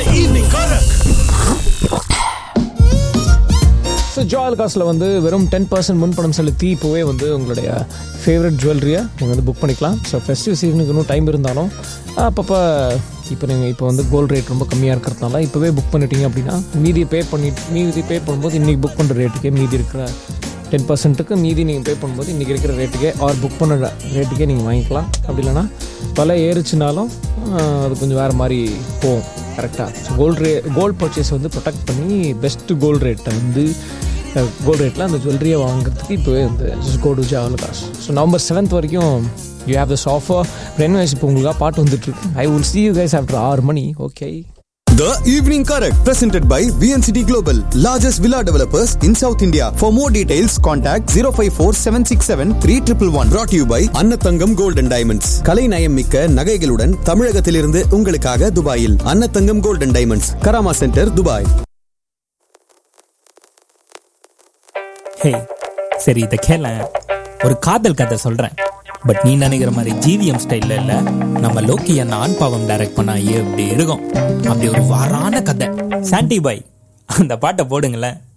The evening Karak. So ஜால் காசில் வந்து வெறும் டென் பர்சன்ட் முன்பணம் செலுத்தி இப்போவே வந்து உங்களுடைய ஃபேவரட் ஜுவல்லரியை நீங்கள் வந்து புக் பண்ணிக்கலாம் ஸோ ஃபெஸ்டிவ் சீசனுக்கு இன்னும் டைம் இருந்தாலும் அப்பப்போ இப்போ நீங்கள் இப்போ வந்து கோல்டு ரேட் ரொம்ப கம்மியாக இருக்கிறதுனால இப்போவே புக் பண்ணிட்டீங்க அப்படின்னா மீதி பே பண்ணி மீதி பே பண்ணும்போது இன்றைக்கி புக் பண்ணுற ரேட்டுக்கே மீதி இருக்கிற டென் பர்சன்ட்டுக்கு மீதி நீங்கள் பே பண்ணும்போது இன்றைக்கி இருக்கிற ரேட்டுக்கே ஆர் புக் பண்ண ரேட்டுக்கே நீங்கள் வாங்கிக்கலாம் அப்படி இல்லைன்னா விலை ஏறுச்சுனாலும் ஆஹ், அது கொஞ்சம் வேறு மாதிரி போகும் கரெக்டாக so gold rate gold purchase வந்து ப்ரொடெக்ட் பண்ணி பெஸ்ட்டு கோல்டு ரேட்டை வந்து கோல்டு ரேட்டில் அந்த ஜுவல்லரியை வாங்குறதுக்கு இப்போவே வந்து ஜஸ்ட் கோ டு ஜாவல் காசு ஸோ நவம்பர் செவன்த் வரைக்கும் யூ ஹேவ் திஸ் ஆஃபர் ரென்வைஸ் இப்போ உங்களுக்காக பாட்டு வந்துட்டுருக்கு I will see you guys after ஆறு மணி okay The Evening Correct, presented by VNCT Global, largest villa developers in South India. For more details, contact 054 767 3111. Brought to you by Annathangam Gold and Diamonds. கலை நயம் மிக்க நகைகளுடன் தமிழகத்திலிருந்து உங்களுக்காக துபாயில் Annathangam Gold and Diamonds, Karama centre Dubai hey சரி இதை கேள ஒரு காதல் கதை சொல்றேன் பட் நீ நினைக்கிற மாதிரி ஜிவிஎம் ஸ்டைல்ல இல்ல நம்ம லோக்கி அண்ணா ஆண் பாவம் டைரக்ட் பண்ணா எப்படி இருக்கும் அப்படி ஒரு வாரான கதை சாண்டி பாய் அந்த பாட்டை போடுங்களேன்